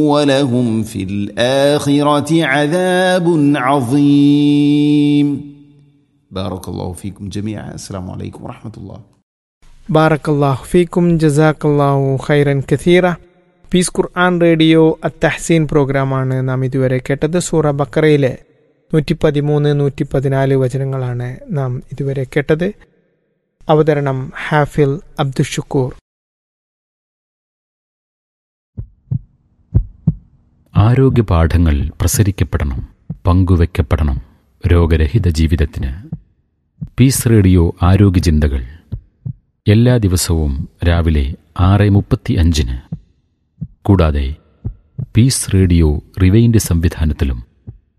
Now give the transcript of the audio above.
ولهم في الآخرة عذاب عظيم بارك الله فيكم جميعا السلام عليكم ورحمة الله ബാറക്കല്ലാഹു ഫീക്കും ജസാക്കല്ലാഹു ഖൈറൻ കഥീറ പീസ് ഖുർആൻ റേഡിയോ അത്തഹസീൻ പ്രോഗ്രാമാണ് നാം ഇതുവരെ കേട്ടത് സൂറ ബക്കറയിലെ നൂറ്റി പതിമൂന്ന് നൂറ്റി പതിനാല് വചനങ്ങളാണ് നാം ഇതുവരെ കേട്ടത് അവതരണം ഹാഫിൽ അബ്ദുഷുക്കൂർ ആരോഗ്യ പാഠങ്ങൾ പ്രസരിക്കപ്പെടണം പങ്കുവെക്കപ്പെടണം രോഗരഹിത ജീവിതത്തിന് പീസ് റേഡിയോ ആരോഗ്യ ചിന്തകൾ എല്ലാ ദിവസവും രാവിലെ ആറ് മുപ്പത്തി അഞ്ചിന് കൂടാതെ പീസ് റേഡിയോ റിവൈൻഡ് സംവിധാനത്തിലും